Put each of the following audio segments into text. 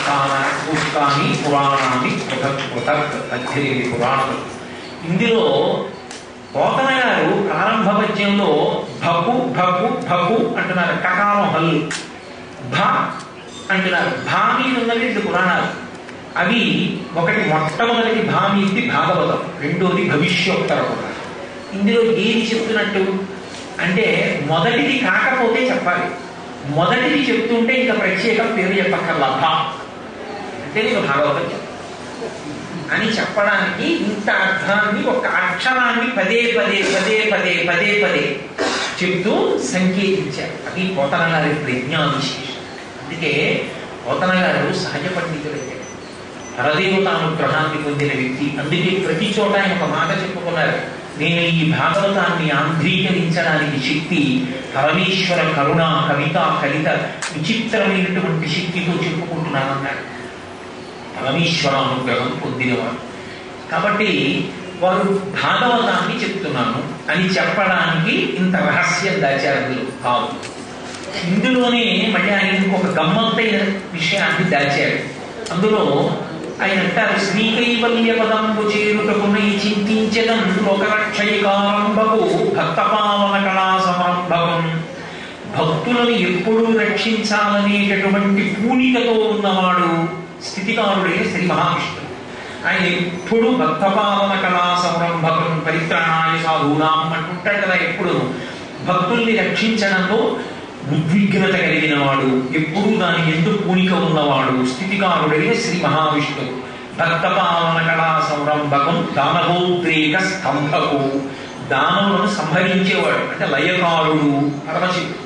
పురాణ పుష్పాన్ని పురాణాన్ని పృథక్ పృథక్ అధ్యయని పురాణాలు ఇందులో పోతన గారు ప్రారంభ పద్యంలో భకు భకు భకు అంటున్నారు కకాలం హల్లు భ అంటున్నారు భా మీద ఉన్నవి రెండు పురాణాలు అవి ఒకటి మొట్టమొదటి భామీతి భాగవతం రెండోది భవిష్యోత్తర పురాణం ఇందులో ఏది చెప్తున్నట్టు అంటే మొదటిది కాకపోతే చెప్పాలి మొదటిది చెప్తుంటే ఇంకా ప్రత్యేకం పేరు చెప్పక్కర్లా భా అంటే నీకు భాగవతం చెప్పు అని చెప్పడానికి ఇంత అర్థాన్ని ఒక అక్షరాన్ని పదే పదే పదే పదే పదే పదే చెప్తూ సంకేతించారు అది పోతన గారి ప్రజ్ఞా విశేషం అందుకే పోతన గారు సహజ పండితుడైతే పరదేవతానుగ్రహాన్ని పొందిన వ్యక్తి అందుకే ప్రతి చోట ఆయన ఒక మాట చెప్పుకున్నారు నేను ఈ భాగవతాన్ని ఆంధ్రీకరించడానికి శక్తి పరమేశ్వర కరుణ కవిత కలిత విచిత్రమైనటువంటి శక్తితో చెప్పుకుంటున్నానన్నాడు పరమేశ్వర అనుగ్రహం పొందినవారు కాబట్టి వారు భాగవతాన్ని చెప్తున్నాను అని చెప్పడానికి ఇంత రహస్యం దాచారు అందులో కాదు ఇందులోనే మళ్ళీ ఆయన ఇంకొక గమ్మత్తైన విషయాన్ని దాచారు అందులో ఆయన అంటారు శ్రీకైవల్య పదంబు చేరుటకునై చింతించదం లోకరక్షయకారంభకు భక్తపావన కళా సమారంభకం భక్తులను ఎప్పుడూ రక్షించాలనేటటువంటి పూనికతో ఉన్నవాడు స్థితికారుడైన శ్రీ మహావిష్ణువు ఆయన ఎప్పుడు భక్తపావన కళా సంరంభకం పరిత్రాణాయ సాధూనాం అంటుంటాడు కదా ఎప్పుడు భక్తుల్ని రక్షించడంలో ఉద్విగ్నత కలిగిన వాడు ఎప్పుడూ దాని ఎందుకు పూనిక ఉన్నవాడు స్థితికారుడైన శ్రీ మహావిష్ణువు భక్తపావన కళా సంరంభకం దానవోద్రేక స్తంభకు దానవులను సంహరించేవాడు అంటే లయకారుడు పరమశివుడు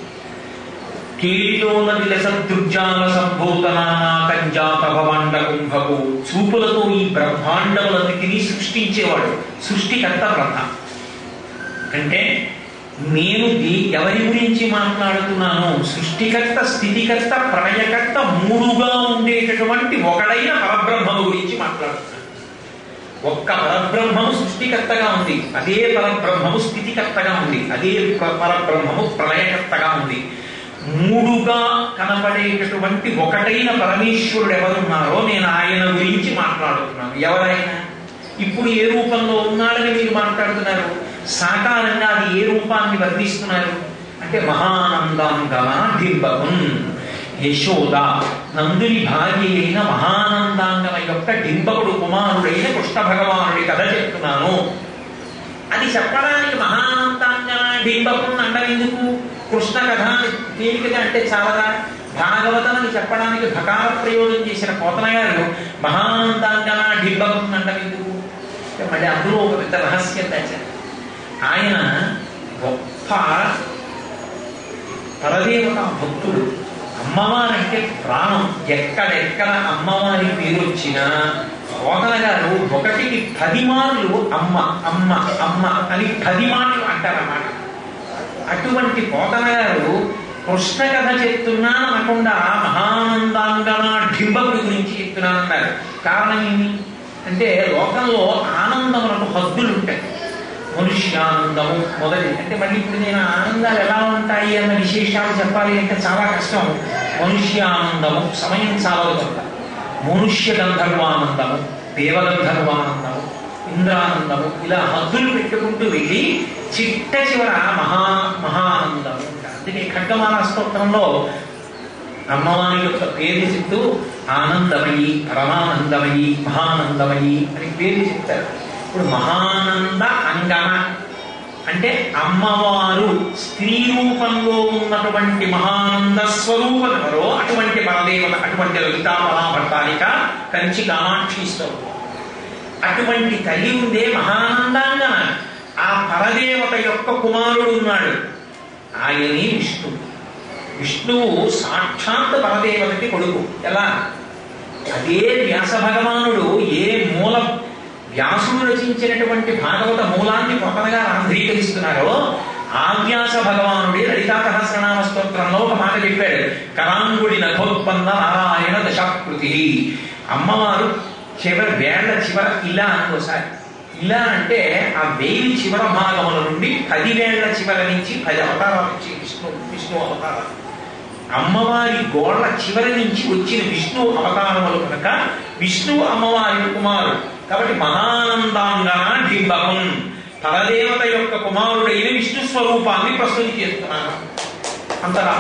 కేళిలోన విలస దుర్జాల సంభూతనానా కంజాత భవాండ కుంభకు చూపులతో ఈ బ్రహ్మాండములన్నిటినీ సృష్టించేవాడు సృష్టికర్త బ్రహ్మ అంటే నేను ది- ఎవరి గురించి మాట్లాడుతున్నాను సృష్టికర్త స్థితికర్త ప్రళయకర్త మూడుగా ఉండేటటువంటి ఒకడైన పరబ్రహ్మము గురించి మాట్లాడుతున్నాను ఒక్క పరబ్రహ్మము సృష్టికర్తగా ఉంది అదే పరబ్రహ్మము స్థితికర్తగా ఉంది అదే ప్ర- పరబ్రహ్మము ప్రళయకర్తగా ఉంది మూడుగా కనపడేటటువంటి ఒకటైన పరమేశ్వరుడు ఎవరున్నారో నేను ఆయన గురించి మాట్లాడుతున్నాను ఎవరైనా ఇప్పుడు ఏ రూపంలో ఉన్నాడని మీరు మాట్లాడుతున్నారు సాకారంగా అది ఏ రూపాన్ని వర్ణిస్తున్నారు అంటే మహానందాంగమ డింబకం యశోద నందుని భార్య అయిన మహానందాంగమ యొక్క డింబకుడు కుమారుడైన కృష్ణ భగవానుడి కథ చెప్తున్నాను అది చెప్పడానికి మహానందాంగన డింబకం అండం ఎందుకు కృష్ణ కథ తేలికగా అంటే చాలా భాగవతం అని చెప్పడానికి భకార ప్రయోగం చేసిన పోతన గారు మహానందాంగన డింబకం అండం ఎందుకు అంటే మళ్ళీ అందులో ఒక పెద్ద రహస్యం దాచారు ఆయన గొప్ప పరదేవత భక్తుడు అమ్మవారంటే ప్రాణం ఎక్కడెక్కడ అమ్మవారి పేరు వచ్చినా పోతన గారు ఒకటికి పది మార్లు అమ్మ అమ్మ అమ్మ అని పది మాటలు అంటారన్నమాట అటువంటి పోతన గారు కృష్ణ కథ చెప్తున్నాను అనకుండా మహానందాంగన డింబకుడి గురించి చెప్తున్నానన్నారు కారణం ఏమి అంటే లోకంలో ఆనందములకు హద్దులు ఉంటాయి మనుష్యానందము మొదటి అంటే మళ్ళీ ఇప్పుడు నేను ఆనందాలు ఎలా ఉంటాయి అన్న విశేషాలు చెప్పాలి అంటే చాలా కష్టం మనుష్యానందము సమయం చాలదు కనుక మనుష్య గంధర్వానందము దేవగంధర్వానందము ఇంద్రానందము ఇలా హద్దులు పెట్టుకుంటూ వెళ్ళి చిట్ట చివర మహా మహానందము అంటారు. అందుకే ఖడ్గమాల స్తోత్రంలో అమ్మవారి యొక్క పేరు చెప్తూ ఆనందమయి పరమానందమయి మహానందమయి అని పేరు చెప్తారు ఇప్పుడు మహానంద అంగన అంటే అమ్మవారు స్త్రీ రూపంలో ఉన్నటువంటి మహానంద స్వరూపం ఎవరో అటువంటి పరదేవత అటువంటి లలితాపరాభట్టాలిక కంచి కామాక్షి స్తోత్రం అటువంటి తల్లి ఉందే మహానందాంగన ఆ పరదేవత యొక్క కుమారుడు ఉన్నాడు ఆయనే విష్ణువు విష్ణువు సాక్షాత్ పరదేవతకి కొడుకు ఎలా అదే వ్యాస భగవానుడు ఏ మూల వ్యాసుడు రచించినటువంటి భాగవత మూలాన్ని కొత్తగా ఆంధ్రీకరిస్తున్నారో ఆ వ్యాస భగవానుడే లలితా సహస్రనామ స్తోత్రంలో ఒక మాట చెప్పాడు కరాంగుడి నఖోత్పన్న నారాయణ దశాకృతి అమ్మవారు చివరి వేళ్ల చివర ఇలా అనుకోసారి ఇలా అంటే ఆ వేలి చివర భాగముల నుండి పది వేళ్ల చివర నుంచి పది అవతారాలు వచ్చి విష్ణు విష్ణు అవతారాలు అమ్మవారి గోళ్ల చివరి నుంచి వచ్చిన విష్ణు అవతారములు కనుక విష్ణువు అమ్మవారి కుమారుడు కాబట్టి మహానందాంగన డింబకం పరదేవత యొక్క కుమారుడైన విష్ణు స్వరూపాన్ని ప్రస్తుతి చేస్తున్నాను అంతరా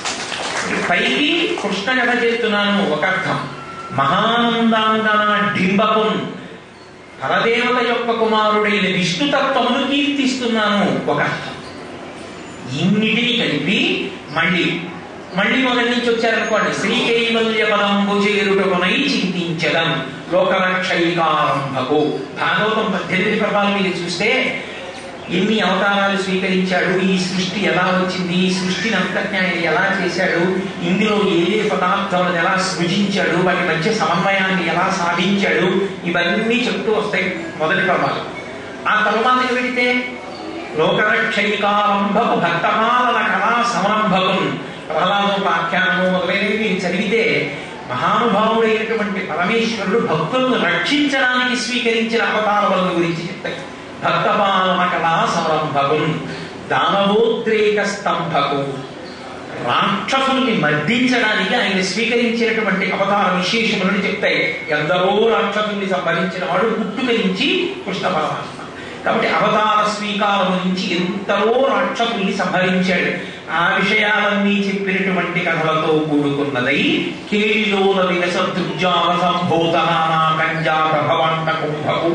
పైకి కృష్ణ కథ చేస్తున్నాను ఒక అర్థం మహానందాంగన డింబకం పరదేవత యొక్క కుమారుడైన విష్ణుతత్వమును కీర్తిస్తున్నాను ఒక అర్థం ఇన్నిటిని కలిపి మళ్ళీ మళ్ళీ మొదటి నుంచి వచ్చారనుకోండి శ్రీకైవల్య పదంబు చేరుటకునై చింతించడం లోకరక్షైకారంభకు భాగవతం పద్దెనిమిది ప్రభావం మీరు చూస్తే ఎన్ని అవతారాలు స్వీకరించాడు ఈ సృష్టి ఎలా వచ్చింది ఈ సృష్టిని అంతజ్ఞ ఆయన ఎలా చేశాడు ఇందులో ఏ ఏ పదార్థాలను ఎలా సృజించాడు వాటి మధ్య సమన్వయాన్ని ఎలా సాధించాడు ఇవన్నీ చెప్తూ వస్తాయి మొదటి ప్రభావం ఆ తరువాతకి వెళితే లోకరక్షైకారంభకు భక్తపాలన కళా సంరంభకం ప్రహ్లాదోపాఖ్యానము మొదలైనవి చదివితే మహానుభావుడైనటువంటి పరమేశ్వరుడు భక్తులను రక్షించడానికి స్వీకరించిన అవతారముల గురించి చెప్తాయి భక్తపాలన కళా సంరంభకం దానవోద్రేక స్తంభకు రాక్షసుల్ని మర్దించడానికి ఆయన స్వీకరించినటువంటి అవతార విశేషములను చెప్తాయి ఎందరో రాక్షసుల్ని సంహరించిన వాడు పుట్టుక నుంచి కృష్ణ పరమాత్మ కాబట్టి అవతార స్వీకారం నుంచి ఎంతలో రాక్షసుల్ని సంహరించాడు ఆ విషయాలన్నీ చెప్పినటువంటి కథలతో కూడుకున్నదై కేళిలోన వినసదృజాల సంభూతనానా కంజాత భవంత కుంభకు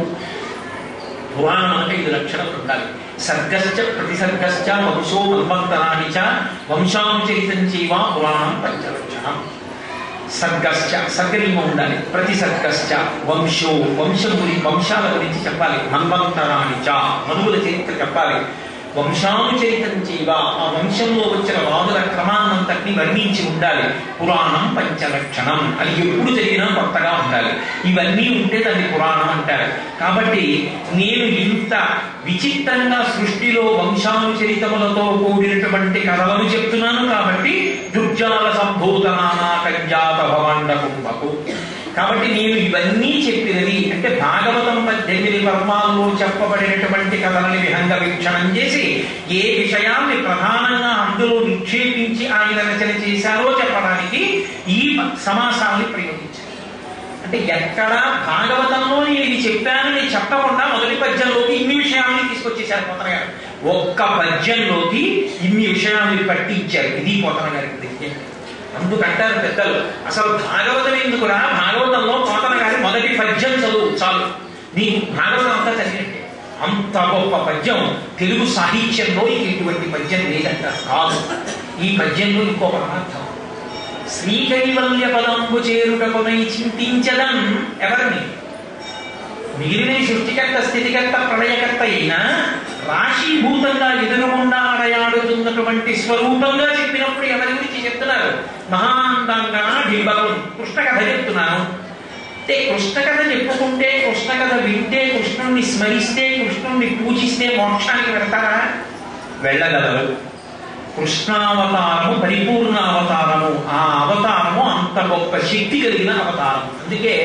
పురాణం అంటే ఐదు లక్షణాలు ఉండాలి సర్గశ్చ ప్రతిసర్గశ్చ వంశో మన్వంతరాణి చ వంశానుచరితం చైవ పురాణం పంచలక్షణం సర్గశ్చ సర్గనీయం ఉండాలి ప్రతి సర్గశ్చ వంశో వంశం గురించి వంశాల గురించి చెప్పాలి మన్వంతరాణి చ మనువుల చరిత్ర చెప్పాలి వంశానుచరితం చేయవ ఆ వంశంలో వచ్చిన రాజుల క్రమాన్నంతటిని వర్ణించి ఉండాలి పురాణం పంచలక్షణం అది ఎప్పుడు జరిగినా కొత్తగా ఉండాలి ఇవన్నీ ఉంటే దాన్ని పురాణం అంటారు కాబట్టి నేను ఇంత విచిత్రంగా సృష్టిలో వంశానుచరితములతో కూడినటువంటి కథలను చెప్తున్నాను కాబట్టి దుర్జాల సంభూతనానా కంజాత భవాండ కుంభకు కాబట్టి నేను ఇవన్నీ చెప్పినది అంటే భాగవతం పద్దెనిమిది పర్వాల్లో చెప్పబడినటువంటి కథలని విహంగ వీక్షణం చేసి ఏ విషయాన్ని ప్రధానంగా అందులో నిక్షేపించి ఆయన రచన చేశారో చెప్పడానికి ఈ సమాసాన్ని ప్రయోగించారు అంటే ఎక్కడ భాగవతంలో నేను ఇది చెప్పానని చెప్పకుండా మొదటి పద్యంలోకి ఇన్ని విషయాల్ని తీసుకొచ్చేశారు పోతన గారు ఒక్క పద్యంలోకి ఇన్ని విషయాల్ని పట్టించారు ఇది పోతన గారి ప్రజ్ఞ అందుకంటారు పెద్దలు అసలు భాగవతం ఎందుకురా భాగవతంలో పోతన గారి మొదటి పద్యం చదువు చాలు నీకు భాగవతం అంతా చదివినట్టే అంత గొప్ప పద్యం తెలుగు సాహిత్యంలో ఇక ఇటువంటి పద్యం లేదంటారు కాదు ఈ పద్యంలో ఇంకో పరమార్థం శ్రీకైవల్య పదంబు చేరుటకునై చింతించడం ఎవరిని మిగిలిన సృష్టికర్త స్థితికర్త ప్రళయకర్త అయినా రాశీభూతంగా ఎదురుగుండా అడయాడుతున్నటువంటి స్వరూపంగా చెప్పినప్పుడు ఎవరి గురించి చెప్తున్నారు మహాంతంగా డింబకం కృష్ణ కథ చెప్తున్నాను అంటే కృష్ణ కథ చెప్పుకుంటే కృష్ణ కథ వింటే కృష్ణుణ్ణి స్మరిస్తే కృష్ణుణ్ణి పూజిస్తే మోక్షానికి వెళ్తారా వెళ్ళగలరు కృష్ణావతారము పరిపూర్ణ అవతారము ఆ అవతారము అంత గొప్ప శక్తి కలిగిన అవతారం అందుకే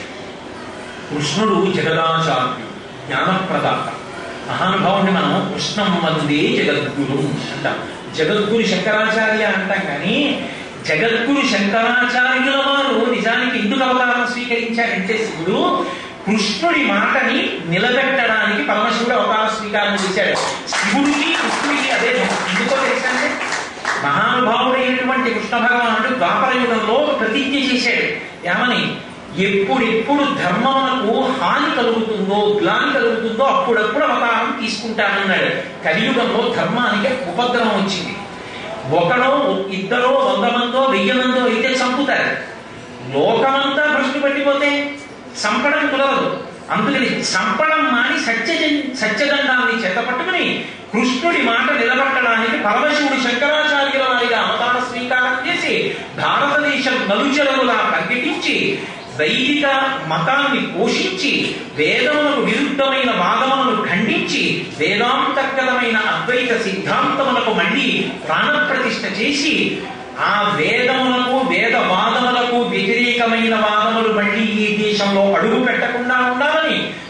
కృష్ణుడు జగదాచార్యుడు జ్ఞానప్రదాత మహానుభావుని మనం కృష్ణం వందే జగద్గురు అంటాం జగద్గురు శంకరాచార్య అంటాం కానీ జగద్గురు శంకరాచార్యుల వారు నిజానికి ఎందుకు అవతారం స్వీకరించారంటే శివుడు కృష్ణుడి మాటని నిలబెట్టడానికి పరమశివుడు అవతార స్వీకారం చేశాడు శివుడికి కృష్ణుడికి అదే ఎందుకో తెలుసండి మహానుభావుడైనటువంటి కృష్ణ భగవానుడు ద్వాపర యుగంలో ప్రతిజ్ఞ చేశాడు ఏమని ఎప్పుడెప్పుడు ధర్మమునకు హాని కలుగుతుందో గ్లాని కలుగుతుందో అప్పుడప్పుడు అవతారం తీసుకుంటానన్నాడు కలియుగంలో ధర్మానికి ఉపద్రవం వచ్చింది ఒకడో ఇద్దరో వంద మందో వెయ్యి మందో అయితే చంపుతారు లోకమంతా భ్రష్టు పట్టిపోతే చంపడం కుదరదు అందుకని చంపడం మాని సత్య సత్యదండాన్ని చేతపట్టుకుని కృష్ణుడి మాట నిలబట్టడానికి పరమశివుడు శంకరాచార్యుల వారిగా అవతార స్వీకారం చేసి భారతదేశం నలుచెరవులా పర్యటించి వైదిక మతాన్ని పోషించి వేదములకు విరుద్ధమైన వాదములను ఖండించి వేదాంతర్గతమైన అద్వైత సిద్ధాంతములకు మళ్ళీ ప్రాణప్రతిష్ఠ చేసి ఆ వేదములకు వేదవాదములకు వ్యతిరేకమైన వాదములు మళ్ళీ ఈ దేశంలో అడుగు పెట్టకుండా ఉండాలని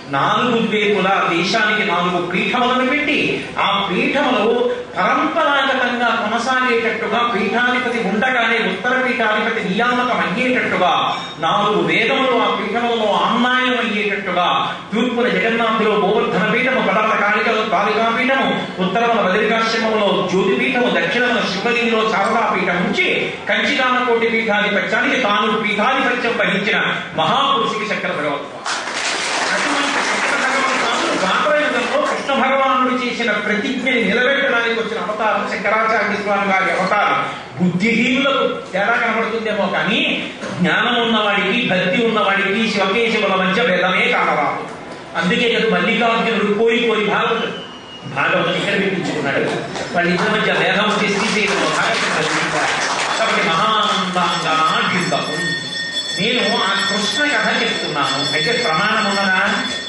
నాలుగు వైపులా దేశానికి నాలుగు పీఠములను పెట్టి ఆ పీఠములు పరంపరాగతంగా కొనసాగేటట్టుగా పీఠాధిపతి ఉండగానే ఉత్తర పీఠాధిపతి నియామకం అయ్యేటట్టుగా నాలుగు వేదములు ఆ పీఠములలో ఆమ్నాయం అయ్యేటట్టుగా తూర్పున జగన్నాథులో గోవర్ధన పీఠము పదార్థ కాళికలో కాళికా పీఠము ఉత్తరమున బదిరికాశ్రమంలో జ్యోతి పీఠము దక్షిణమున శివగిరిలో శారదా పీఠం నుంచి కంచికామకోటి పీఠాధిపత్యానికి తాను పీఠాధిపత్యం వహించిన మహాపురుషుకి శంకర భగవత్వం అటువంటి శంకర భగవత్వాలు ద్వాపరయుగంలో కృష్ణ భగవానుడు చేసిన ప్రతిజ్ఞని నిలబెట్టడానికి వచ్చిన అవతారం శంకరాచార్య స్వామి వారి అవతారం బుద్ధిహీనులకు తేడా కనబడుతుందేమో కానీ జ్ఞానం ఉన్నవాడికి భక్తి ఉన్నవాడికి శివకేశవుల మధ్య భేదమే కానరాదు అందుకే కదా మల్లికార్జునుడు కోరి కోరి భాగవతుడు భాగవతం ఇక్కడ పెట్టించుకున్నాడు వాళ్ళిద్దరి మధ్య భేదం వచ్చి శ్రీశైలంలో భాగవతం చదివించారు. కాబట్టి మహానందంగా డింబము నేను ఆ కృష్ణ కథ చెప్తున్నాను అయితే ప్రమాణం ఉన్నదా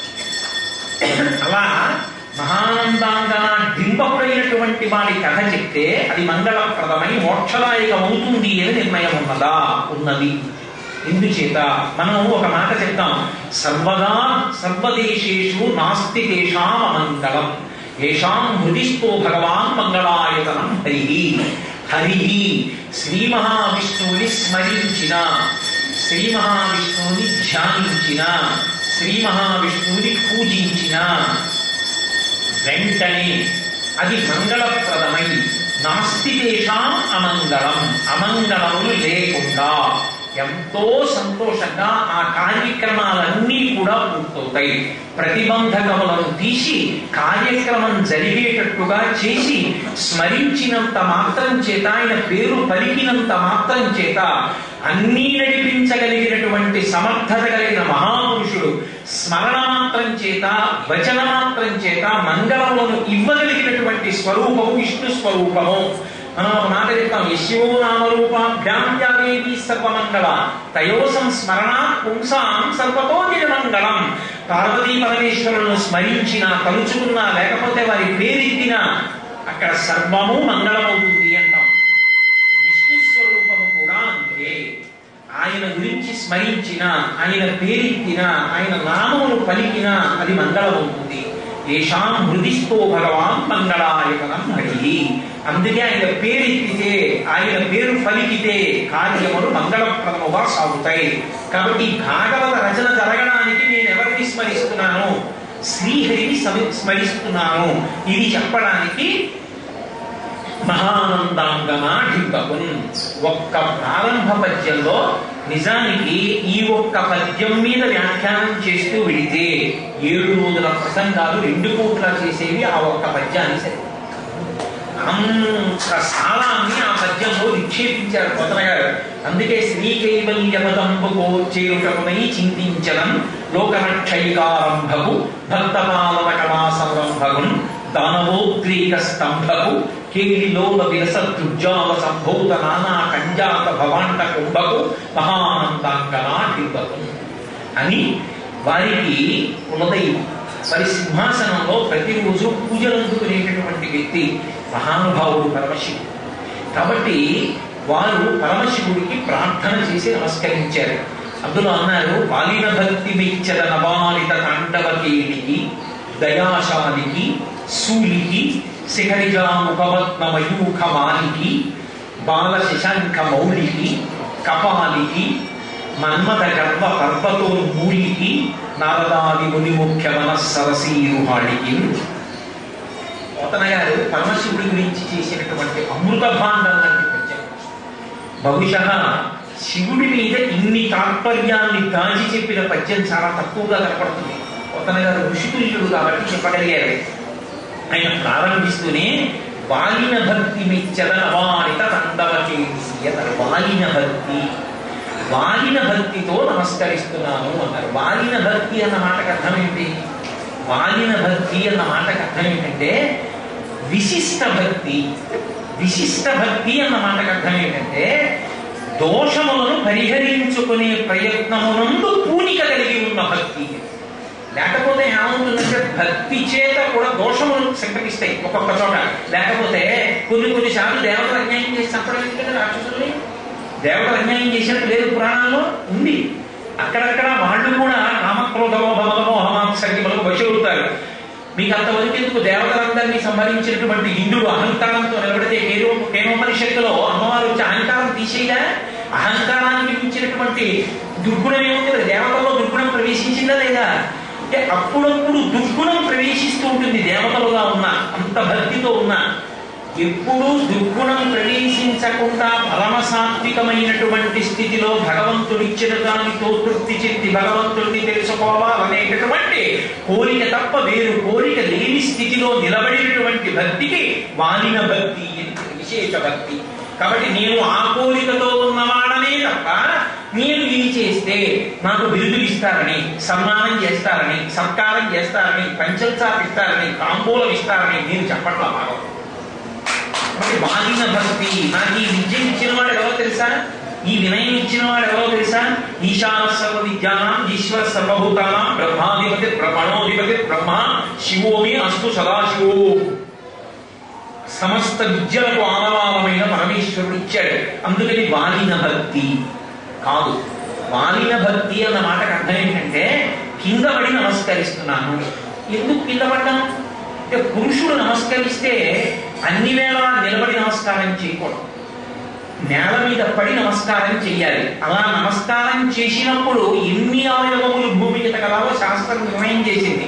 అలా మహానందాంగా డింబకుడైనటువంటి వాడి కథ చెప్తే అది మంగళప్రదమై మోక్షదాయకం అవుతుంది అని నిర్ణయం ఉన్నదా ఉన్నది ఎందుచేత మనం ఒక మాట చెప్తాం సర్వదా సర్వదేశేషు నాస్తి తేషాం అమంగళం ఏషాం హృదిస్థో భగవాన్ మంగళాయతనం హరి హరి శ్రీ మహావిష్ణువుని స్మరించిన శ్రీ మహావిష్ణువుని ధ్యానించిన శ్రీ మహావిష్ణువుని పూజించిన వెంటనే అది మంగళప్రదమై నాస్తి దేశం అమంగళం అమంగళములు లేకుండా ఎంతో సంతోషంగా ఆ కార్యక్రమాలన్నీ కూడా పూర్తవుతాయి ప్రతిబంధకములను తీసి కార్యక్రమం జరిగేటట్టుగా చేసి స్మరించినంత మాత్రం చేత ఆయన పేరు పలికినంత మాత్రం చేత అన్నీ నడిపించగలిగినటువంటి సమర్థత కలిగిన మహాపురుషుడు స్మరణ మాత్రం చేత వచన మాత్రం చేత మంగళములను ఇవ్వగలిగినటువంటి స్వరూపము విష్ణు స్వరూపము మనం ఒక మాట చెప్తాం యశో నామరూపాభ్యాంత్యాదేవి సర్వమంగళ తయో సంస్మరణ పుంసాం సర్వతో మంగళం పార్వతీ పరమేశ్వరులను స్మరించిన తలుచుకున్నా లేకపోతే వారి పేరెత్తినా అక్కడ సర్వము మంగళమవుతుంది అంటాం విష్ణు స్వరూపము కూడా అంతే ఆయన గురించి స్మరించిన ఆయన పేరెత్తిన ఆయన నామమును పలికిన అది మంగళమవుతుంది ఏషాం హృదిస్థో భగవాన్ మంగళాయతనం హరి అందుకే ఆయన పేరెత్తితే ఆయన పేరు పలికితే కార్యములు మంగళప్రదముగా సాగుతాయి కాబట్టి ఈ భాగవత రచన జరగడానికి నేను ఎవరిని స్మరిస్తున్నాను శ్రీహరిని స్మ- స్మరిస్తున్నాను ఇది చెప్పడానికి మహానందాంగమా ఢింబకున్ ఒక్క ప్రారంభ పద్యంలో నిజానికి ఈ ఒక్క పద్యం మీద వ్యాఖ్యానం చేస్తూ వెళితే ఏడు రోజుల ప్రసంగాలు రెండు పూట్ల చేసేవి ఆ ఒక్క పద్యాన్ని సరే అంత సారాన్ని ఆ పద్యంలో నిక్షేపించారు కొత్తన గారు అందుకే శ్రీ కైవల్య పదంబుకో చేరుటకునై చింతించడం లోకరక్షైకారంభకు భక్తపాలనకమా సంరంభగున్ దానవోద్రేక స్తంభకు కేలిలోల విరస దుర్జాల సంభూత నానా కంజాత భవాండ కుంభకు మహానందాంగనా డింబకు అని వారికి కులదైవం వారి సింహాసనంలో ప్రతిరోజు పూజలు అందుకునేటటువంటి వ్యక్తి మహానుభావుడు పరమశివుడు కాబట్టి వారు పరమశివుడికి ప్రార్థన చేసి నమస్కరించారు అందులో అన్నారు బాలిన భక్తి మెచ్చద నవాలిత తాండవకేడికి దయాశాలికి శూలికి శిఖరిజాముఖవత్న మయూఖ మాలికి బాల శశాంక మౌలికి కపాలికి మన్మథ గర్భ పర్వతోన్మూలికి నారదాది ముని ముఖ్య మనస్సరసీరుహాళికి పోతన గారు పరమశివుడి గురించి చేసినటువంటి అమృత భాండం లాంటి పద్యం బహుశः శివుడి మీద ఇన్ని తాత్పర్యాన్ని దాచి చెప్పిన పద్యం చాలా తక్కువగా కనపడుతుంది పోతన గారు ఋషితుల్యుడు కాబట్టి చెప్పగలిగారు ఆయన ప్రారంభిస్తూనే వాలిన భక్తి మెచ్చదన వారిత తండవచేయ వాలిన భక్తి వాలిన భక్తితో నమస్కరిస్తున్నాను అన్నారు వాలిన భక్తి అన్న మాటకు అర్థం ఏంటి వాలిన భక్తి అన్న మాటకు అర్థం ఏంటంటే విశిష్ట భక్తి విశిష్ట భక్తి అన్న మాటకు అర్థం ఏంటంటే దోషములను పరిహరించుకునే ప్రయత్నమునందు పూనిక కలిగి ఉన్న భక్తి లేకపోతే ఏమవుతుందంటే భక్తి చేత కూడా దోషములు సంకటిస్తాయి ఒక్కొక్క చోట లేకపోతే కొన్ని కొన్నిసార్లు దేవతలు అన్యాయం చేసి చంపడం ఏంటంటే రాక్షసుల్ని దేవతలు అన్యాయం చేసినట్టు లేదు పురాణంలో ఉంది అక్కడక్కడ వాళ్ళు కూడా కామక్రోధమో భమదమో హమాంస ప్రతిమలకు వశులవుతారు మీకు అంతవరకు ఎందుకు దేవతలందరినీ సంహరించినటువంటి ఇంద్రుడు అహంకారంతో నిలబడితే కేరో కేనోపనిషత్తులో అమ్మవారు వచ్చి అహంకారం తీసేయగా అహంకారానికి మించినటువంటి దుర్గుణం ఏముంది దేవతల్లో దుర్గుణం ప్రవేశించిందా లేదా అంటే అప్పుడప్పుడు దుర్గుణం ప్రవేశిస్తూ ఉంటుంది దేవతలుగా ఉన్న అంత భక్తితో ఉన్న ఎప్పుడూ దుర్గుణం ప్రవేశించకుండా పరమ సాత్వికమైనటువంటి స్థితిలో భగవంతుడిచ్చిన దానితో తృప్తి చెంది భగవంతుడిని తెలుసుకోవాలనేటటువంటి కోరిక తప్ప వేరు కోరిక లేని స్థితిలో నిలబడినటువంటి భక్తికి వాలిన భక్తి అని విశేష భక్తి కాబట్టి నేను ఆ కోరికతో ఉన్నవాడనే తప్ప నేను ఇది చేస్తే నాకు బిరుదులు ఇస్తారని సన్మానం చేస్తారని సత్కారం చేస్తారని పంచల్చాప్ ఇస్తారని తాంబూలం ఇస్తారని నేను చెప్పట్లా భాగవతం కాబట్టి వాలిన భక్తి నాకు ఈ విద్య ఇచ్చిన వాడు ఎవరో తెలుసా ఈ వినయం ఇచ్చిన వాడు ఎవరో తెలుసా ఈశాన సర్వ విద్యానాం ఈశ్వర సర్వభూతానాం బ్రహ్మాధిపతి ప్రణోధిపతి బ్రహ్మ శివోమి అస్తు సదాశివో సమస్త విద్యలకు ఆనవాలమైన పరమేశ్వరుడు ఇచ్చాడు అందుకని వాలిన భక్తి కాదు వాలిన భక్తి అన్న మాటకు అర్థం ఏంటంటే కింద పడి నమస్కరిస్తున్నాను ఎందుకు కింద పడ్డాను అంటే పురుషుడు నమస్కరిస్తే అన్ని వేళ నిలబడి నమస్కారం చేయకూడదు నేల మీద పడి నమస్కారం చెయ్యాలి అలా నమస్కారం చేసినప్పుడు ఎన్ని అవయవములు భూమి మీద కలాలో శాస్త్రం నిర్ణయం చేసింది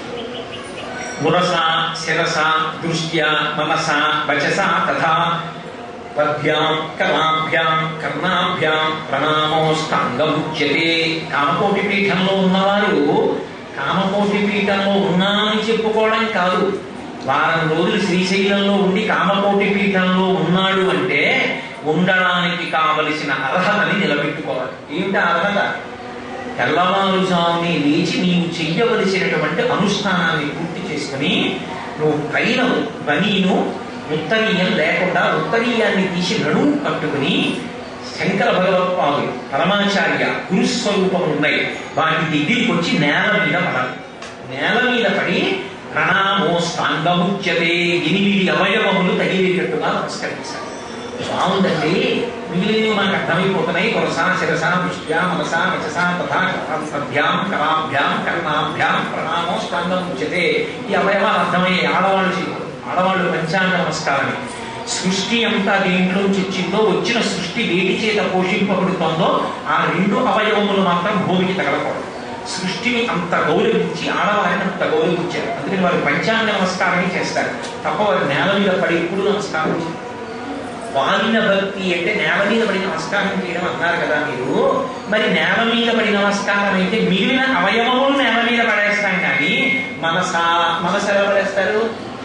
మురస శిరస దృష్ట్యా మనస వచస తథా పద్భ్యాం కలాభ్యాం కర్ణాభ్యాం ప్రణామోస్తాంగముచ్యతే కామకోటి పీఠంలో ఉన్నవారు కామకోటి పీఠంలో ఉన్నామని చెప్పుకోవడం కాదు వారం రోజులు శ్రీశైలంలో ఉండి కామకోటి పీఠంలో ఉన్నాడు అంటే ఉండడానికి కావలసిన అర్హతని నిలబెట్టుకోవాలి ఏమిటి ఆ అర్హత తెల్లవారుజామునే లేచి నీవు చెయ్యవలసినటువంటి అనుష్ఠానాన్ని పూర్తి చేసుకుని నువ్వు పైన బనీను ఉత్తరీయం లేకుండా ఉత్తరీయాన్ని తీసి నడుము కట్టుకుని శంకర భగవత్పాదులు పరమాచార్య గురుస్వరూపం ఉన్నాయి వాటి దగ్గరికి వచ్చి నేల మీద పడాలి నేల మీద పడి ప్రణామో స్టాంగముచ్యతే ఎనిమిది అవయవములు తగిలేటట్టుగా నమస్కరించాలి బాగుందండి మిగిలినవి మనకు అర్థమైపోతున్నాయి కొరసా శిరస దృష్ట్యా మనసా వచస తథా పద్భ్యాం కరాభ్యాం కర్ణాభ్యాం ప్రణామో స్కందం ఉచ్యతే ఈ అవయవాలు అర్థమయ్యే ఆడవాళ్ళు చేయకూడదు ఆడవాళ్ళు పంచాంగ నమస్కారమే సృష్టి అంతా దేంట్లోంచి వచ్చిందో వచ్చిన సృష్టి వేటి చేత పోషింపబడుతోందో ఆ రెండు అవయవములు మాత్రం భూమికి తగలకూడదు సృష్టిని అంత గౌరవించి ఆడవారిని అంత గౌరవించారు అందుకని వారు పంచాంగ నమస్కారమే చేస్తారు తప్ప వారు నేల మీద పడి ఎప్పుడు నమస్కారం చేయరు వాలిన భక్తి అంటే నేల మీద పడి నమస్కారం చేయడం అన్నారు కదా మీరు మరి నేల మీద పడి నమస్కారం అయితే మిగిలిన అవయవములు నేల మీద పడేస్తాం కానీ మనస మనసు ఎలా పడేస్తారు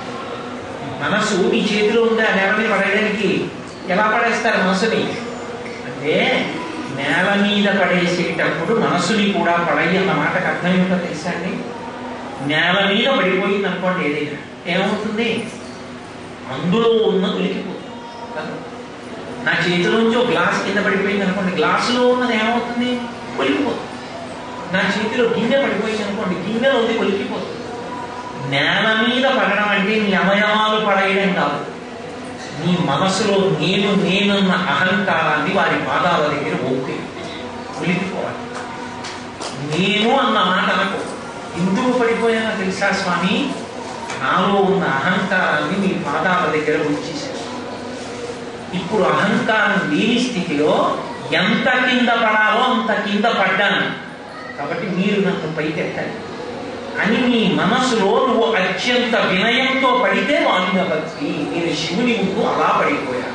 మనసు మీ చేతిలో ఉందా నేల మీద పడేయడానికి ఎలా పడేస్తారు మనసుని అంటే నేల మీద పడేసేటప్పుడు మనసుని కూడా పడయి అన్న మాటకు అర్థం ఏమిటో తెలుసా అండి నేల మీద పడిపోయింది అనుకోండి ఏదైనా ఏమవుతుంది అందులో ఉన్న ఉలికిపోతుంది కదా? నా చేతిలోంచి ఒక గ్లాస్ కింద పడిపోయింది అనుకోండి గ్లాసులో ఉన్నది ఏమవుతుంది కొలికిపోతుంది నా చేతిలో గిన్నె పడిపోయింది అనుకోండి గిన్నెలో ఉంది కొలికిపోతుంది నేల మీద పడడం అంటే నీ అవయవాలు పడేయడం కాదు నీ మనసులో నేను నేనున్న అహంకారాన్ని వారి పాదాల దగ్గర ఓకే కొలికిపోవాలి నేను అన్న మాట అనకు ఎందుకు పడిపోయానో తెలుసా స్వామి నాలో ఉన్న అహంకారాన్ని మీ పాదాల దగ్గర ఉంచేశాను ఇప్పుడు అహంకారం లేని స్థితిలో ఎంత కింద పడాలో అంత కింద పడ్డాను కాబట్టి మీరు నన్ను పైకెత్తాలి అని నీ మనసులో నువ్వు అత్యంత వినయంతో పడితే వాడిన భక్తి నేను శివుని ముందు అలా పడిపోయాను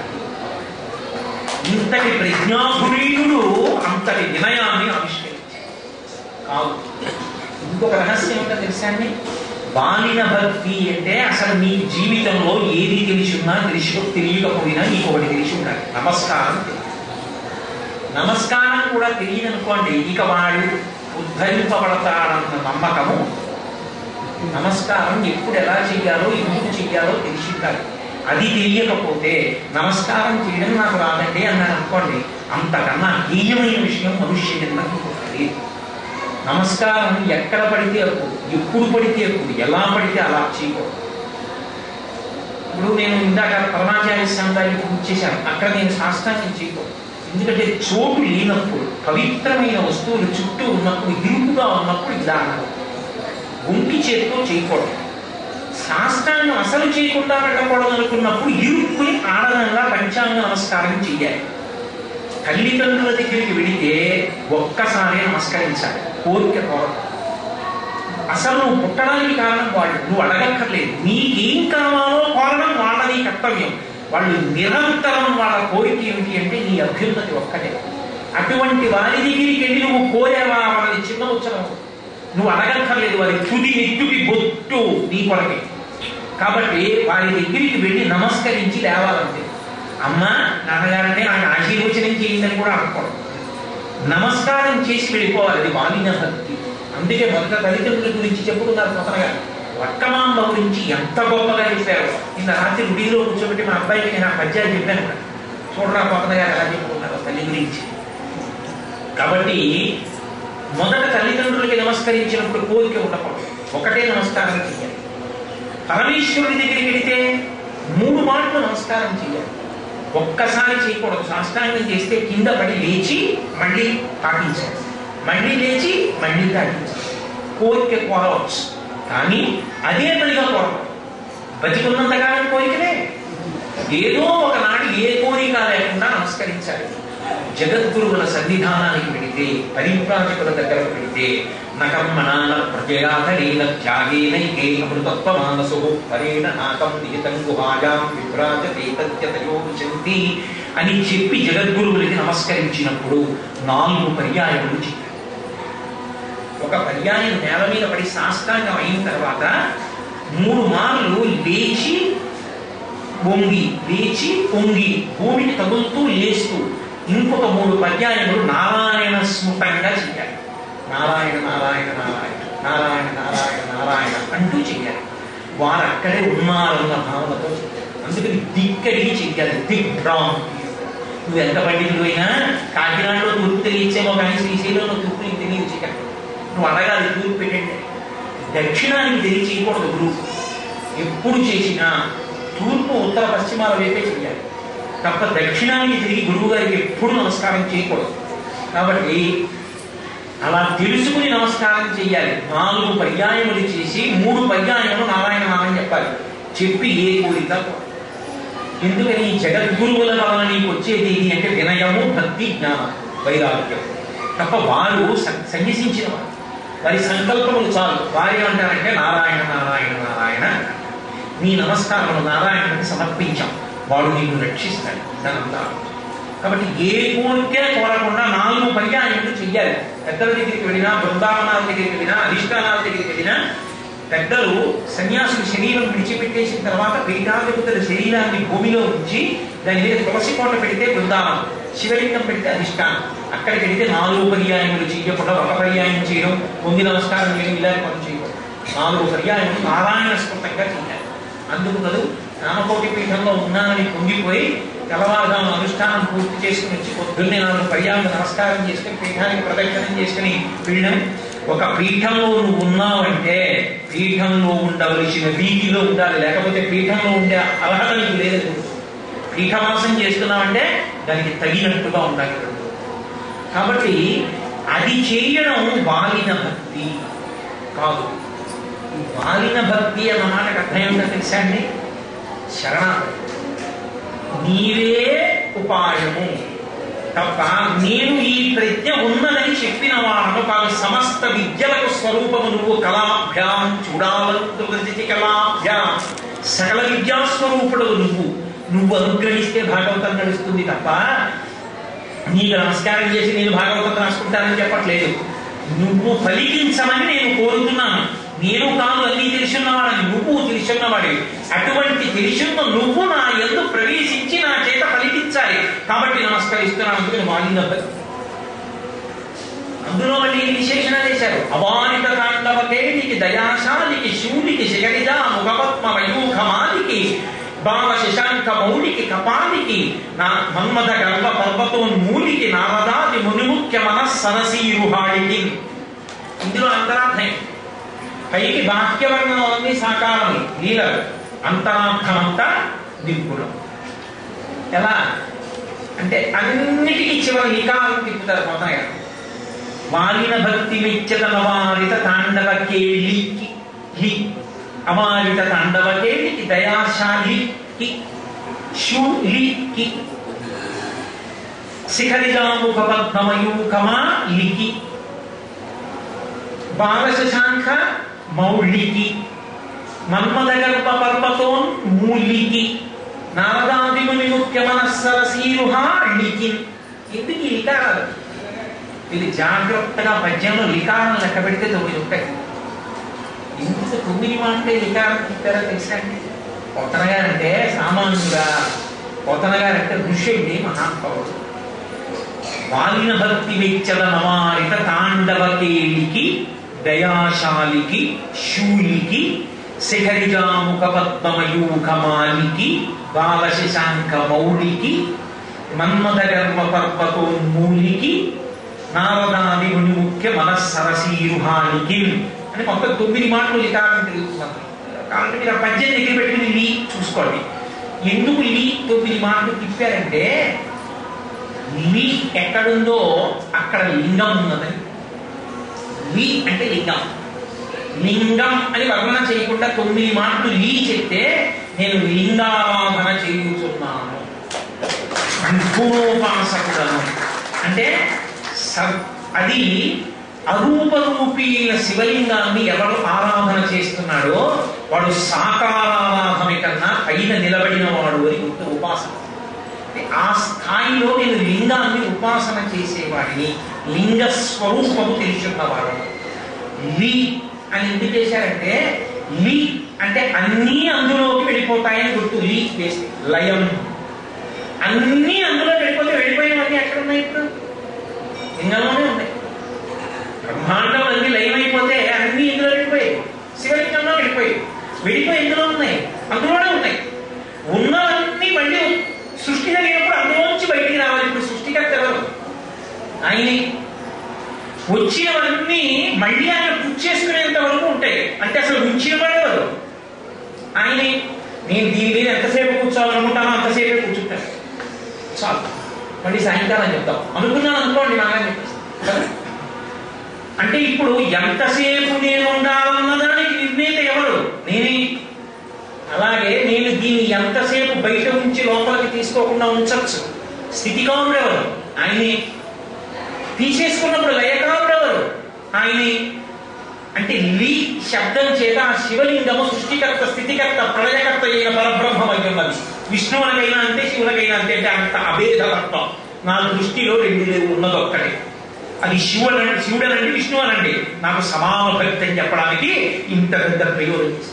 ఇంతటి ప్రజ్ఞాధురీయుడు అంతటి వినయాన్ని ఆవిష్కరించాడు కాదు ఇంకొక రహస్యం ఏంటో తెలుసా అండి బాలిన భక్తి అంటే అసలు నీ జీవితంలో ఏది తెలిసి ఉన్నా తెలిసి తెలియకపోయినా నీకు ఒకటి తెలిసి ఉండాలి నమస్కారం తెలియాలి. నమస్కారం కూడా తెలియదు అనుకోండి ఇక వాడు ఉద్ధరింపబడతాడన్న నమ్మకము నమస్కారం ఎప్పుడు ఎలా చెయ్యాలో ఎందుకు చెయ్యాలో తెలిసి ఉండాలి అది తెలియకపోతే నమస్కారం చేయడం నాకు రాదండి అన్నాడు అనుకోండి అంతకన్నా హీయమైన విషయం మనుష్య జన్మకి ఇంకొకటి లేదు నమస్కారం ఎక్కడ పడితే అప్పుడు ఎప్పుడు పడితే అప్పుడు ఎలా పడితే అలా చేయకూడదు ఇప్పుడు నేను ఇందాక పరమాచార్య స్వామి పూజ చేశాను అక్కడ నేను శాస్త్రాన్ని చేయకూడదు ఎందుకంటే చోటు లేనప్పుడు పవిత్రమైన వస్తువులు చుట్టూ ఉన్నప్పుడు ఇరుకుగా ఉన్నప్పుడు ఇలా అన్నారు ఒంటి చేతితో చేయకూడదు శాస్త్రాన్ని అసలు చేయకుండా వెళ్ళకూడదు అనుకున్నప్పుడు ఇరుక్కుని ఆడదంగా పంచాంగ నమస్కారం చెయ్యాలి తల్లిదండ్రుల దగ్గరికి వెళితే ఒక్కసారి నమస్కరించాలి కోరిక కోరదు అసలు నువ్వు పుట్టడానికి కారణం వాళ్ళు నువ్వు అడగక్కర్లేదు నీకేం కావాలో కోరడం వాళ్ళని కర్తవ్యం వాళ్ళు నిరంతరం వాళ్ళ కోరిక ఏమిటి అంటే నీ అభ్యున్నతి ఒక్కటే అటువంటి వారి దగ్గరికి వెళ్ళి నువ్వు కోరేవా వాళ్ళని చిన్న ఉచ్చరం నువ్వు అడగక్కర్లేదు వారి తుది నెత్తుకి బొట్టు నీ కొరకే కాబట్టి వారి దగ్గరికి వెళ్ళి నమస్కరించి లేవాలంటే అమ్మ నాన్నగారంటే నాకు ఆశీర్వచనం చేయిందని కూడా అనకూడదు నమస్కారం చేసి వెళ్ళిపోవాలి అది వాలిన భక్తి అందుకే మొదట తల్లిదండ్రుల గురించి చెప్పుకున్నారు కొత్తగా వక్కమాంబ గురించి ఎంత గొప్పగా చెప్పారు నిన్న రాత్రి గుడిలో కూర్చోబెట్టి మా అబ్బాయికి నేను ఆ పద్యాలు చెప్పాను కూడా. చూడరా కొత్తగా ఎలా చెప్పుకున్నారు తల్లి గురించి కాబట్టి మొదట తల్లిదండ్రులకి నమస్కరించినప్పుడు కోరిక ఉండకూడదు ఒకటే నమస్కారం చేయాలి పరమేశ్వరుడి దగ్గరికి వెళితే మూడు మాటలు నమస్కారం చేయాలి ఒక్కసారి చేయకూడదు సాష్టాంగం చేస్తే కింద పడి లేచి మళ్ళీ పాటించాలి మళ్ళీ లేచి మళ్ళీ పాటించాలి కోరిక కోరవచ్చు కానీ అదే పనిగా కోరదు బతికున్నంతకాలం కోరికనే ఏదో ఒకనాడు ఏ కోరిక లేకుండా నమస్కరించాలి జగద్గురువుల సన్నిధానానికి వెళితే పరిప్రాజకుల దగ్గరకు వెళితే నకమ్మనాన ప్రజయాధరేన త్యాగేనైకే అమృతత్వ మానసు పరేణ నాకం నిహితం గుహాయాం విభ్రాజతే తత్యతయో విశంతి అని చెప్పి జగద్గురువులకి నమస్కరించినప్పుడు నాలుగు పర్యాయములు చెప్పారు ఒక పర్యాయం నేల మీద పడి సాష్టాంగం అయిన తర్వాత మూడు మార్లు లేచి వంగి లేచి పొంగి భూమికి తగులుతూ లేస్తూ ఇంకొక మూడు పర్యాయములు నారాయణ స్మృతంగా చేయాలి నారాయణ నారాయణ నారాయణ నారాయణ నారాయణ నారాయణ అంటూ చెయ్యాలి వారు అక్కడే ఉన్నారన్న భావనతో చెయ్యాలి అందుకని దిక్కడికి చెయ్యాలి దిక్ డ్రామ్ నువ్వు ఎంత పండితుడు అయినా కాకినాడలో తూర్పు తెలియచ్చేమో కానీ శ్రీశైలంలో తూర్పు నీకు తెలియదు చెయ్యాలి నువ్వు అడగాలి తూర్పు పెట్టండి దక్షిణానికి తెలియ చేయకూడదు గురువు ఎప్పుడు చేసినా తూర్పు ఉత్తర పశ్చిమాల వైపే చేయాలి తప్ప దక్షిణానికి తిరిగి గురువు గారికి ఎప్పుడు నమస్కారం చేయకూడదు కాబట్టి అలా తెలుసుకుని నమస్కారం చేయాలి నాలుగు పర్యాయములు చేసి మూడు పర్యాయములు నారాయణ నామని చెప్పాలి చెప్పి ఏ కోరిక కోరదు. ఎందుకని ఈ జగద్గురువుల వలన నీకు వచ్చేది ఏది అంటే వినయము భక్తి జ్ఞానం వైరాగ్యం తప్ప వారు స- సన్యసించిన వారు వారి సంకల్పములు చాలు వారు ఏమంటారంటే నారాయణ నారాయణ నారాయణ నీ నమస్కారములు నారాయణుడికి సమర్పించాం వాడు నీకు రక్షిస్తాడు దానంతా కాబట్టి ఏ కోరికే కోరకుండా నాలుగు పర్యాయములు చెయ్యాలి పెద్దల దగ్గరికి వెళ్ళినా బృందావనాల దగ్గరికి వెళ్ళినా అధిష్టానాల దగ్గరికి వెళ్ళినా పెద్దలు సన్యాసులు శరీరం విడిచిపెట్టేసిన తర్వాత పీఠాధిపతుల శరీరాన్ని భూమిలో ఉంచి దాని మీద తులసి కోట పెడితే బృందావనం శివలింగం పెడితే అధిష్టానం అక్కడికి వెళితే నాలుగు పర్యాయములు చేయకుండా ఒక పర్యాయం చేయడం పొంగి నమస్కారం చేయడం ఇలాంటి పనులు చేయకూడదు నాలుగు పర్యాయములు నారాయణ స్ఫుటంగా చేయాలి అందుకు కదూ రామకోటి పీఠంలో ఉన్నానని పొంగిపోయి తెల్లవారుజాము అనుష్ఠానం పూర్తి చేసుకుని వచ్చి పొద్దున్నే నాలుగు పర్యాలు నమస్కారం చేసుకుని పీఠానికి ప్రదక్షిణం చేసుకుని వెళ్ళడం ఒక పీఠంలో నువ్వు ఉన్నావంటే పీఠంలో ఉండవలసిన వీధిలో ఉండాలి లేకపోతే పీఠంలో ఉండే అర్హత నీకు లేదు పీఠవాసం చేస్తున్నావంటే దానికి తగినట్టుగా ఉండాలి కాబట్టి అది చేయడం వాలిన భక్తి కాదు ఈ వాలిన భక్తి అన్న మాటకు అర్థం ఏమిటో తెలుసా అండి శరణాగతి నీవే ఉపాయము తప్ప నేను ఈ ప్రజ్ఞ ఉన్నదని చెప్పిన వాడను కాదు సమస్త విద్యలకు స్వరూపము నువ్వు కళాభ్యాం చూడాలంటే కళాభ్యాం సకల విద్యాస్వరూపుడు నువ్వు నువ్వు అనుగ్రహిస్తే భాగవతం నడుస్తుంది తప్ప నీకు నమస్కారం చేసి నేను భాగవతం రాసుకుంటానని చెప్పట్లేదు నువ్వు ఫలించమని నేను కోరుతున్నాను నేను కాదు అన్ని తెలుసున్నవాడని నువ్వు తెలుసున్నవాడే అటువంటి తెలుసున్న నువ్వు నా ఎందు ప్రవేశించి నా చేత ఫలించాలి కాబట్టి నమస్కరిస్తున్నాను అందుకని వాలిన భక్తి అందులో మళ్ళీ ఈ విశేషణ చేశారు అవానిత తాండవకేటికి దయాశాలికి శూలికి శిఖరిజా ముఖపద్మ మయూఖమాలికి బాల శశాంక మౌలికి కపాలికి నా మన్మథ గర్భ పర్వతోన్మూలికి నారదాది మునిముఖ్య మనస్సరసీరుహాడికి ఇందులో అంతరార్థం పైకి బాహ్యవర్ణం అన్ని సాకారములు లీలలు అంతరార్థమంతా నిర్గుణం ఎలా అంటే అన్నిటికీ చివరి నికాలం తిప్పుతారు కొత్తగా వాలిన భక్తి మెచ్చదన వారిత తాండవ కేళికి హి అమారిత తాండవకేలికి దయాశాలికి శూలికి శిఖరిజాముఖ పద్మమయూకమా లికి బాలశశాంఖ మౌళికి మన్మదగర్భ పర్వతోన్ మూలికి నారదాదిముని ముఖ్య మనస్సరసీరుహా లికి ఎందుకు ఈ లికారాలు ఇది జాగ్రత్తగా పద్యంలో లికారం లెక్క పెడితే తొమ్మిది ఉంటాయి ఇంత తొమ్మిది మాటలే లికారం చెప్పారో తెలుసా అండి పొతన గారంటే సామాన్యుగా పొతన గారంటే ఋషి అండి మహానుభావుడు వాలిన భక్తి వెచ్చల నవారిత తాండవకేలికి దయాశాలికి శూలికి శిఖరిజాముఖ పద్మయూఖమాలికి బాలశశాంక మౌళికి మన్మథ గర్వ పర్వతోన్మూలికి నారదాది ముని ముఖ్య మనస్సరసీరుహానికి అని మొత్తం తొమ్మిది మాటలు లిఖాలని తెలుస్తున్నారు కాబట్టి మీరు ఆ పద్యం దగ్గర పెట్టుకుని లీ చూసుకోండి ఎందుకు లీ తొమ్మిది మాటలు తిప్పారంటే లీ ఎక్కడుందో అక్కడ లింగం ఉన్నదని లీ అంటే లింగం లింగం అని వర్ణన చేయకుండా తొమ్మిది మాటలు లీ చెప్తే నేను లింగారాధన చేయుచున్నాను అంకురోపాసకుడను అంటే స- అది అరూపరూపీల శివలింగాన్ని ఎవరు ఆరాధన చేస్తున్నాడో వాడు సాకారారాధన కన్నా పైన నిలబడిన వాడు అని గుర్తు ఉపాసన అంటే ఆ స్థాయిలో నేను లింగాన్ని ఉపాసన చేసేవాడిని లింగ స్వరూపము తెలుసున్నవాడు లీ అని ఎందుకు చేశారంటే లీ అంటే అన్నీ అందులోకి వెళ్ళిపోతాయని గుర్తు లీ వేస్తే లయం అన్నీ అందులో వెళ్ళిపోతే వెళ్ళిపోయినవన్నీ ఎక్కడ ఉన్నాయి ఇప్పుడు లింగంలోనే ఉన్నాయి బ్రహ్మాండం అన్ని లయమైపోతే అన్ని ఇందులో వెళ్ళిపోయాయి శివలింగంలో వెళ్ళిపోయాయి వెళ్ళిపోయి ఇందులో ఉన్నాయి అందులోనే ఉన్నాయి ఉన్నవన్నీ మళ్ళీ సృష్టి జరిగినప్పుడు అందులోంచి బయటికి రావాలి ఇప్పుడు సృష్టికర్త ఎవరు ఆయనే వచ్చినవన్నీ మళ్ళీ ఆయన పూర్తి చేసుకునేంత వరకు ఉంటాయి అంటే అసలు ఉంచిన వాడు ఎవరు ఆయనే నేను దీని మీద ఎంతసేపు కూర్చోవాలనుకుంటానో అంతసేపే కూర్చుంటాను చాలు మళ్ళీ సాయంకాలం చెప్తాం అనుకున్నాను అనుకోండి నాన్న చెప్పేస్తాను కదా? అంటే ఇప్పుడు ఎంతసేపు నేను ఉండాలన్నదానికి నిర్ణేత ఎవరు నేనే అలాగే నేను దీన్ని ఎంతసేపు బయట ఉంచి లోపలికి తీసుకోకుండా ఉంచచ్చు స్థితికారుడు ఎవరు ఆయనే తీసేసుకున్నప్పుడు లయకారుడు ఎవరు ఆయనే అంటే లీ శబ్దం చేత ఆ శివలింగము సృష్టికర్త స్థితికర్త ప్రళయకర్త అయిన పరబ్రహ్మం అయి ఉన్నది విష్ణువునకైనా అంతే శివునకైనా అంతే అంటే అంత అభేదతత్వం నా దృష్టిలో రెండు లేవు ఉన్నది ఒక్కటే అది శివుడు శివుడనండి విష్ణువు అనండి నాకు సమాన భక్తి అని చెప్పడానికి ఇంత పెద్ద ప్రయోగం చేశాడు.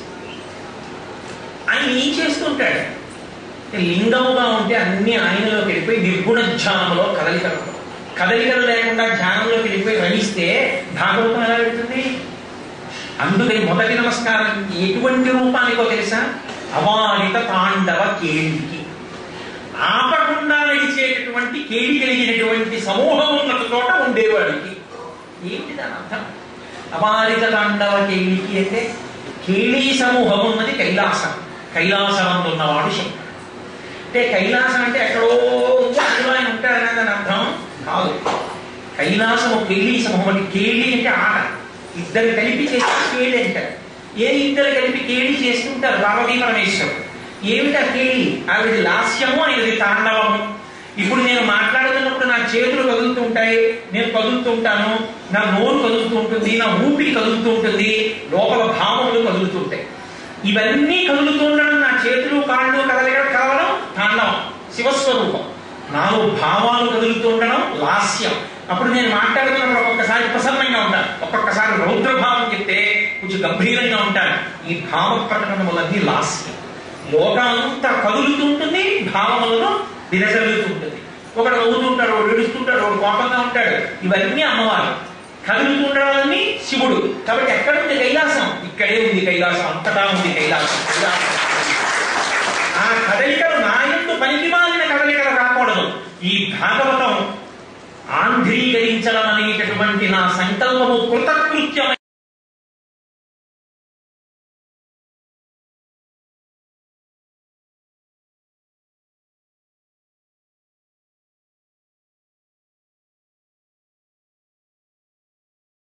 ఆయన ఏం చేస్తుంటాడు లింగముగా ఉంటే అన్ని ఆయనలోకి వెళ్ళిపోయి నిర్గుణ ధ్యానంలో కదలికలు కదలికలు లేకుండా ధ్యానంలోకి వెళ్ళిపోయి రమిస్తే భాగవతం ఎలా వెళ్తుంది అందుకని మొదటి నమస్కారం ఎటువంటి రూపానికో తెలుసా అవారిత తాండవ కేళికి ఆపకుండా నడిచేటటువంటి కేళి కలిగినటువంటి సమూహం ఉన్న చోట ఉండేవాడికి ఏంటి దాని అర్థం అవారిత తాండవ కేళికి అంటే కేళీ సమూహం ఉన్నది కైలాసం కైలాసం ఉన్నవాడు శంకరుడు అంటే కైలాసం అంటే ఎక్కడో ఉంది, అందులో ఆయన ఉంటారనే దాని అర్థం కాదు కైలాసము కేళీ సమూహం అంటే కేళి అంటే ఆట ఇద్దరు కలిపి చేస్తే కేళి అంటారు ఏ ఇద్దరు కలిపి కేళి చేస్తుంటారు పార్వతీ పరమేశ్వరుడు ఏమిటా కేళి ఆవిడ లాస్యము అనేది తాండవము ఇప్పుడు నేను మాట్లాడుతున్నప్పుడు నా చేతులు కదులుతూ ఉంటాయి నేను కదులుతూ ఉంటాను నా నోరు కదులుతూ ఉంటుంది నా ఊపిరి కదులుతూ ఉంటుంది లోపల భావములు కదులుతూ ఉంటాయి ఇవన్నీ కదులుతూ ఉండడం నా చేతులు కాళ్ళు కదలడం కావడం తాండవం శివస్వరూపం నాలో భావాలు కదులుతూ ఉండడం లాస్యం అప్పుడు నేను మాట్లాడుతున్నప్పుడు ఒక్కొక్కసారి ప్రసన్నంగా ఉంటాను ఒక్కొక్కసారి రౌద్రభావం చెప్తే కొంచెం గంభీరంగా ఉంటాను ఈ భావ ప్రకటనములన్నీ లాస్యం లోకమంతా కదులుతూ ఉంటుంది భావములను విరజల్లుతూ ఉంటుంది ఒకడు నవ్వుతుంటాడు ఒకడు ఏడుస్తుంటాడు ఒకడు కోపంగా ఉంటాడు ఇవన్నీ అమ్మవారు కదులుతుండడాలన్నీ శివుడు కాబట్టి ఎక్కడ ఉంది కైలాసం ఇక్కడే ఉంది కైలాసం అంతటా ఉంది కైలాసం కైలాసం. ఆ కదలికలు నా ఎందు పనికి మాలిన కదలికలు రాకూడదు ఈ భాగవతం ఆంధ్రీకరించడం అనేటటువంటి నా సంకల్పము కృతకృత్యమై